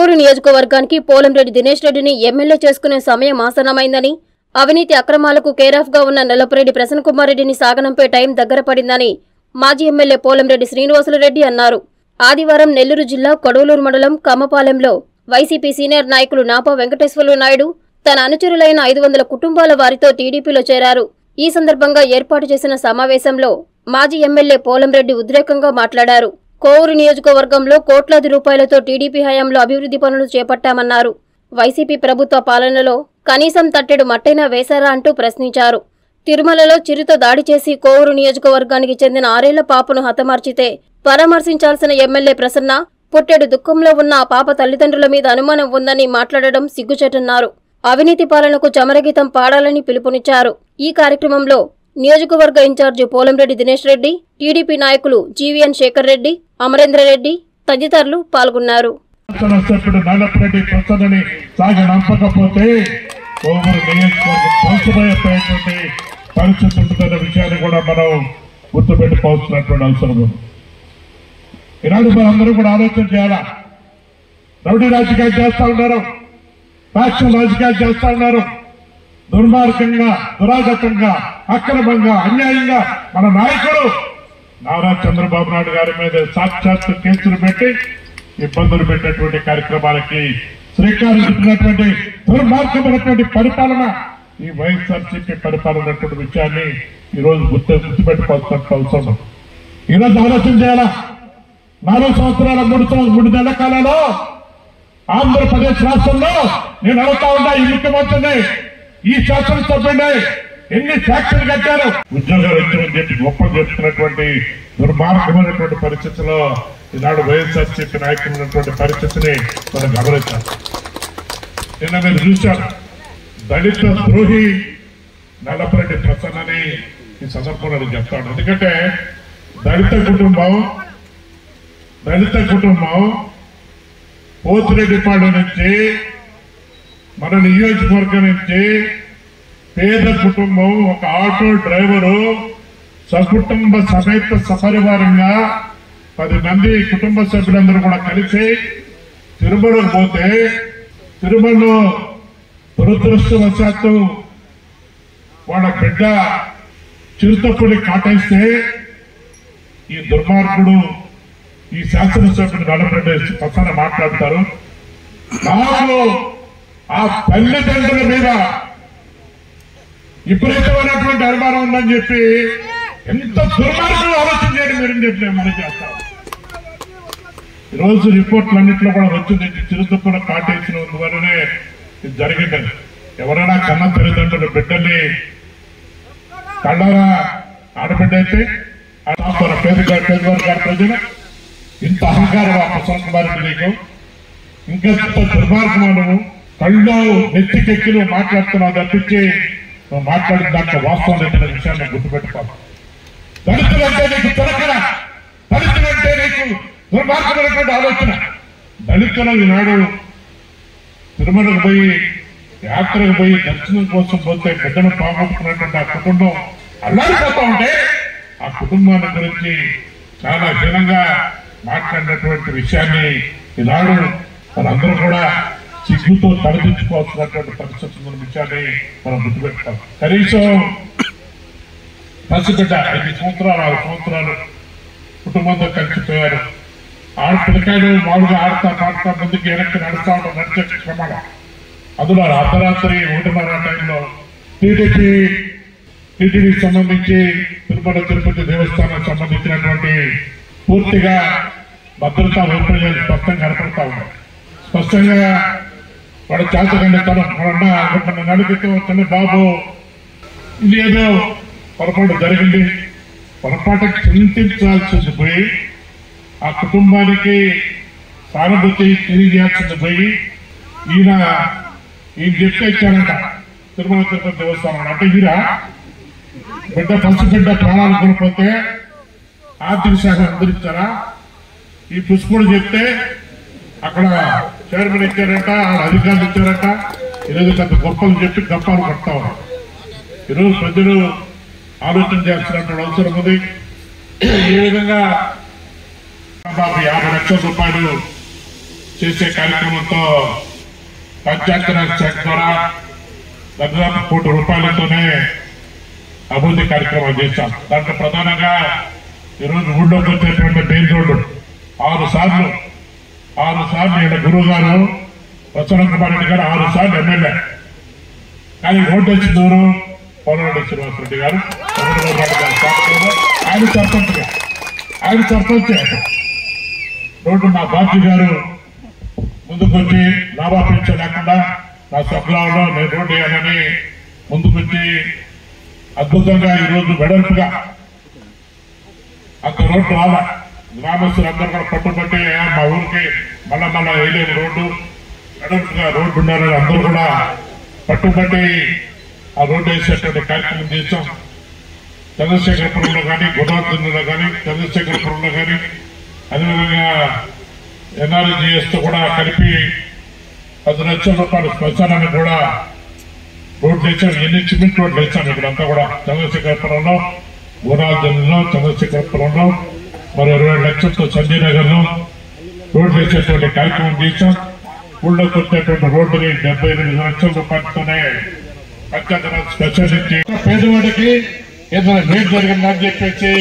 కోవూరు నియోజకవర్గానికి పోలంరెడ్డి దినేష్ రెడ్డిని ఎమ్మెల్యే చేసుకునే సమయం ఆసన్నమైందని అవినీతి అక్రమాలకు కేరాఫ్ గా ఉన్న నల్లపురెడ్డి ప్రసన్న కుమార్ రెడ్డిని సాగనంపే టైం దగ్గర పడిందని మాజీ ఎమ్మెల్యే పోలంరెడ్డి శ్రీనివాసులరెడ్డి అన్నారు ఆదివారం నెల్లూరు జిల్లా కొడవలూరు మండలం కమ్మపాలెంలో వైసీపీ సీనియర్ నాయకులు నాపా వెంకటేశ్వర్లు నాయుడు తన అనుచరులైన ఐదు వందల కుటుంబాల వారితో టీడీపీలో చేరారు ఈ సందర్భంగా ఏర్పాటు చేసిన సమావేశంలో మాజీ ఎమ్మెల్యే పోలంరెడ్డి ఉద్రేకంగా మాట్లాడారు కోవూరు నియోజకవర్గంలో కోట్లాది రూపాయలతో టీడీపీ హయాంలో అభివృద్ధి పనులు చేపట్టామన్నారు వైసీపీ ప్రభుత్వ పాలనలో కనీసం తట్టెడు మట్టైనా వేశారా అంటూ ప్రశ్నించారు తిరుమలలో చిరుత దాడి చేసి కోవూరు నియోజకవర్గానికి చెందిన ఆరేళ్ల పాపను హతమార్చితే పరామర్శించాల్సిన ఎమ్మెల్యే ప్రసన్న పుట్టెడు దుఃఖంలో ఉన్న ఆ పాప తల్లిదండ్రుల మీద అనుమానం ఉందని మాట్లాడడం సిగ్గుచేటన్నారు అవినీతి పాలనకు చమరగీతం పాడాలని పిలుపునిచ్చారు ఈ కార్యక్రమంలో నియోజకవర్గ ఇన్ఛార్జి పోలంరెడ్డి దినేష్ రెడ్డి టీడీపీ నాయకులు జీవీఎన్ శేఖర్ రెడ్డి అమరేంద్రరెడ్డి తదితరులు పాల్గొన్నారు సభ్యుడు నల్లపరెడ్డి ప్రసన్నని సాగి నంపకపోతే కోవూరు నియోజకవర్గం ధ్వంసమైపోయేటువంటి పరిస్థితి ఉంటుందన్న విషయాన్ని కూడా మనం గుర్తుపెట్టుకోవాల్సినటువంటి అవసరం ఉంది ఈనాడు మనందరూ కూడా ఆలోచన చేయాలా రౌడీ రాజకీయాలు చేస్తా ఉన్నారు ఫ్యాక్షన్ రాజకీయాలు చేస్తా ఉన్నారు దుర్మార్గంగా దురాగతంగా అక్రమంగా అన్యాయంగా మన నాయకుడు నారా చంద్రబాబు నాయుడు గారి మీద సాక్షాత్ కేసులు పెట్టి ఇబ్బందులు పెట్టేటువంటి కార్యక్రమాలకి శ్రీకారం చుట్టినటువంటి దుర్మార్గమైనటువంటి పరిపాలన ఈ వైఎస్ఆర్సీపీ పరిపాలన ఉన్నటువంటి విషయాన్ని ఈ రోజు గుర్తు గుర్తుపెట్టుకోవాల్సిన అవసరం ఉంది. ఈరోజు ఆలోచన చేయాలా నాలుగు సంవత్సరాల మూడు సంవత్సరాల మూడు నెలల కాలంలో ఆంధ్రప్రదేశ్ రాష్ట్రంలో నేను అడుగుతా ఉన్నా ఈ ముఖ్యమంత్రిని ఈ శాసనసభ్యుడిని ఎన్ని ఫ్యాక్టరీలు కట్టారు ఉద్యోగాలు ఇచ్చామని చెప్పి గొప్పలు చెప్తున్నటువంటి దుర్మార్గమైనటువంటి పరిస్థితిలో ఈనాడు వైఎస్ఆర్సీపీ నాయకులు ఉన్నటువంటి పరిస్థితిని మనం గమనించాలి నిన్న మీరు చూశారు దళిత ద్రోహి నల్లపరెడ్డి ప్రసన్నని ఈ సందర్భంలో నేను చెప్తాను ఎందుకంటే దళిత కుటుంబం దళిత కుటుంబం పోతిరెడ్డిపాడు నుంచి మన నియోజకవర్గం నుంచి పేద కుటుంబం ఒక ఆటో డ్రైవరు సకుటుంబ సమేత సపరివారంగా పది మంది కుటుంబ సభ్యులందరూ కూడా కలిసి తిరుమలకు పోతే తిరుమలలో దురదృష్టవశాత్తు వాళ్ళ బిడ్డ చిరుతపుడి కాటేస్తే ఈ దుర్మార్గుడు ఈ శాసనసభ్యుడు నడపడే పక్కన మాట్లాడతారు నాకు ఆ తల్లిదండ్రుల మీద విపరీతమైనటువంటి అనుమానం ఉందని చెప్పి ఎంత దుర్మార్గం ఆలోచన చేయడం మీరు చెప్పి నేను మనం చేస్తాం ఈరోజు రిపోర్ట్లు అన్నింటిలో కూడా వచ్చింది చిరుతప్పుల కాటేసిన వల్లనే ఇది జరిగిందని ఎవరైనా కన్న తల్లిదండ్రుల బిడ్డల్ని కళ్ళారా ఆడబిడ్డ అయితే మన పేద పేదవారు గారి ప్రజలు ఇంత అహంకారం ఆ ప్రసన్న కుమార్ రెడ్డి నీకు ఇంకా ఇంత దుర్మార్గం నువ్వు కళ్ళు నెత్తికెక్కి నువ్వు మాట్లాడుతున్నావు తప్పించి నువ్వు మాట్లాడిన దాంట్లో వాస్తవం లేదన్న విషయాన్ని గుర్తుపెట్టుకోవాలి దళితులంటే నీకు తొలకన దళితులంటే నీకు దుర్మార్గమైనటువంటి ఆలోచన దళితులు ఈనాడు తిరుమలకు పోయి యాత్రకు పోయి దర్శనం కోసం పోతే బిడ్డను పోగొట్టుకున్నటువంటి ఆ కుటుంబం అల్లాడిపోతా ఉంటే ఆ కుటుంబాన్ని గురించి చాలా హీనంగా మాట్లాడినటువంటి విషయాన్ని ఈనాడు మనందరూ కూడా సిగ్గుతో తలదించుకోవాల్సినటువంటి పరిస్థితి ఉన్న విషయాన్ని మనం గుర్తుపెట్టుకోవాలి కనీసం పసిబిడ్డ ఐదు సంవత్సరాలు ఆరు సంవత్సరాలు కుటుంబంతో కలిసిపోయారు ఆడ పిల్లకాయలు మామూలుగా ఆడుతా పాడుతా ముందుకు వెనక్కి నడుస్తా ఉంటాం నడిచే క్రమాల అందులో అర్ధరాత్రి ఒకటిన్నర టైంలో టీడీపీ టీటీడీకి సంబంధించి తిరుమల తిరుపతి దేవస్థానం సంబంధించినటువంటి పూర్తిగా భద్రతా వైఫల్యాలు స్పష్టంగా కనపడతా ఉన్నాయి స్పష్టంగా వాడు చేతకండి తను వాడన్న అనుకుంటున్న నడిపితే వచ్చిన బాబు ఇది ఏదో పొరపాటు జరిగింది పొరపాటు చింతించాల్సింది పోయి ఆ కుటుంబానికి సానుభూతి తెలియజేయాల్సింది పోయి ఈయన ఈయన చెప్తే ఇచ్చారంట తిరుమల తిరుపతి దేవస్థానం అంటే ఈయన బిడ్డ పసి బిడ్డ ప్రాణాలు కోల్పోతే ఆర్థిక శాఖ అందించారా ఈ పుష్పుడు చెప్తే అక్కడ చైర్మన్ ఇచ్చారంట ఆడ అధికారులు ఇచ్చారంట ఈరోజు పెద్ద గొప్పలు చెప్పి గప్పాలు పడతా ఉన్నారు ఈరోజు ప్రజలు ఆలోచన చేస్తున్నటువంటి అవసరం ఉంది ఈ విధంగా దాదాపు యాభై లక్షల రూపాయలు చేసే కార్యక్రమంతో పంచాయతీరాజ్ శాఖ ద్వారా దాదాపు కోటి రూపాయలతోనే అభివృద్ధి కార్యక్రమాలు చేశాం దాంట్లో ప్రధానంగా ఈరోజు ఊళ్ళోకి వచ్చేటువంటి మెయిన్ రోడ్డు ఆరు సార్లు ఆరు సార్లు ఈయన గురువు గారు వసన కుమార్ రెడ్డి గారు ఆరు సార్లు ఎమ్మెల్యే కానీ రోడ్డు వచ్చి దూరం పోలరెడ్డి శ్రీనివాసరెడ్డి గారు చంద్రబాబు నాయుడు గారి స్థానంలో ఆయన సర్పంచ్ గారు. ఆయన సర్పంచ్ రోడ్డు మా బాబు గారు ముందుకొచ్చి లాభాపేక్ష లేకుండా నా స్వగ్రామంలో నేను రోడ్డు వేయాలని ముందుకొచ్చి అద్భుతంగా ఈరోజు వెడల్పుగా అంత రోడ్డు రాలా గ్రామస్తులందరూ కూడా పట్టుబట్టి "ఆ, మా ఊరికి మళ్ళా మళ్ళా వేయలేము రోడ్డు వెడల్పుగా రోడ్డు ఉండాలని అందరూ కూడా పట్టుబట్టి ఆ రోడ్డు వేసేటువంటి కార్యక్రమం చేశాం చంద్రశేఖరపురంలో కానీ గుణార్జునులో కానీ చంద్రశేఖరపురంలో కానీ అదేవిధంగా ఎన్ఆర్జీఎస్ తో కూడా కలిపి పది లక్షల రూపాయల శ్మశానాన్ని కూడా రోడ్లు వేసాం ఎన్ని సిమెంట్ రోడ్లు వేసాం ఇక్కడంతా కూడా చంద్రశేఖరపురంలో గుణార్జునులో చంద్రశేఖరపురంలో మరి ఇరవై లక్షలతో సంజయ్ నగర్ లో రోడ్లు వేసేటువంటి కార్యక్రమం చేశాం ఊళ్ళోకి వచ్చేటువంటి రోడ్డుని డెబ్బై ఎనిమిది లక్షల రూపాయలతోనే పంచాయతీరాజ్ స్పెషల్ ఇచ్చి పేదవాడికి ఏదైనా మేలు జరిగిందని చెప్పేసి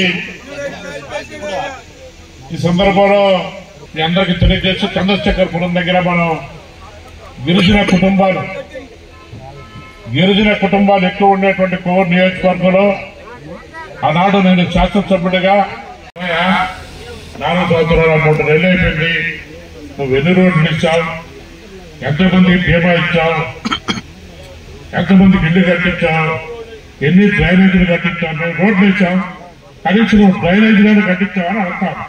ఈ సందర్భంలో మీ అందరికి తెలియజేసి చంద్రశేఖరపురం దగ్గర మనం గిరిజన కుటుంబాలు గిరిజన కుటుంబాలు ఎక్కువ ఉండేటువంటి కోవూరు నియోజకవర్గంలో ఆనాడు నేను శాసనసభ్యుడిగా నాలుగు సంవత్సరాల మూడు నెలలు అయిపోయింది నువ్వు ఎన్ని రోడ్లు ఇచ్చావు ఎంతమందికి బీమా ఇచ్చావు ఎంతమందికి ఇల్లు కట్టించావు ఎన్ని డ్రైనేజీలు కట్టించావు మేము రోడ్లు ఇచ్చాం కనీసం నువ్వు డ్రైనేజీలను కట్టించావని అడుగుతాను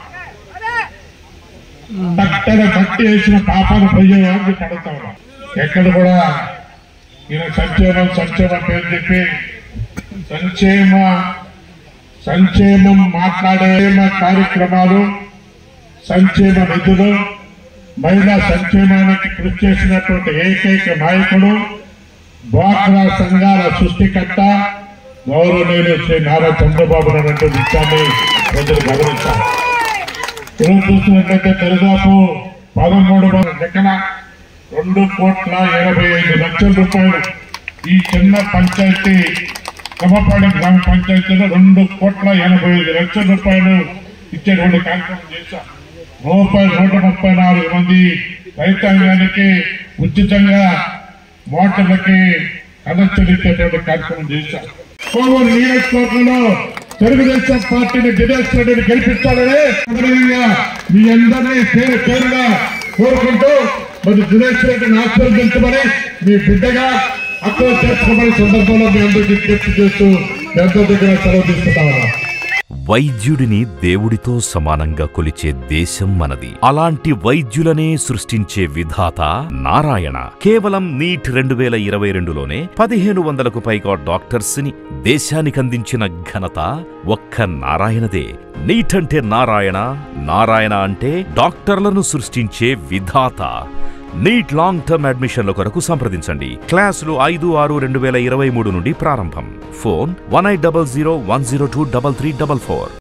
తట్టడ కట్టి వేసిన పాపాలు పోయేవాడిని పడతా ఉన్నాం ఎక్కడ కూడా ఈయన సంక్షేమం సంక్షేమం పేరు చెప్పి సంక్షేమ సంక్షేమం మాట్లాడే కార్యక్రమాలు సంక్షేమ నిధులు మహిళా సంక్షేమానికి కృషి చేసినటువంటి ఏకైక నాయకుడు డ్వాక్రా సంఘాల సృష్టికర్త గౌరవనీయులు శ్రీ నారా చంద్రబాబు నాయుడు అనే విషయాన్ని ప్రజలు గమనించారు ఈరోజు చూసినట్లయితే దరిదాపు పదమూడు వందల లెక్కన రెండు కోట్ల ఎనభై ఐదు లక్షల రూపాయలు ఈ చిన్న పంచాయతీ కమపాడి గ్రామ పంచాయతీలో రెండు కోట్ల ఎనభై ఐదు లక్షల రూపాయలు ఇచ్చేటువంటి కార్యక్రమం చేశాం రూపాయి నూట ముప్పై నాలుగు మంది రైతాంగానికి ఉచితంగా మోటార్లకి కనెక్షన్ ఇచ్చేటువంటి కార్యక్రమం చేశాం కోవూరు నియోజకవర్గంలో తెలుగుదేశం పార్టీని దినేష్ రెడ్డిని గెలిపించాలని అదేవిధంగా మీ అందరినీ పేరు పేరుగా కోరుకుంటూ మరి దినేష్ రెడ్డిని ఆశీర్వదించమని మీ బిడ్డగా అక్కడ చేసుకోమని సందర్భంలో మీ అందరికీ విజ్ఞప్తి చేస్తూ మీ అందరి దగ్గర సెలవు తీసుకుంటామన్నా వైద్యుడిని దేవుడితో సమానంగా కొలిచే దేశం మనది అలాంటి వైద్యులనే సృష్టించే విధాత నారాయణ కేవలం నీట్ రెండు వేల ఇరవై రెండులోనే పదిహేను వందలకు పైగా డాక్టర్స్ ని దేశానికి అందించిన ఘనత ఒక్క నారాయణదే నీట్ అంటే నారాయణ నారాయణ అంటే డాక్టర్లను సృష్టించే విధాత నీట్ లాంగ్ టర్మ్ అడ్మిషన్ల కొరకు సంప్రదించండి క్లాసులు ఐదు ఆరు రెండు వేల ఇరవై మూడు నుండి ప్రారంభం phone one eight double zero one zero two double three double four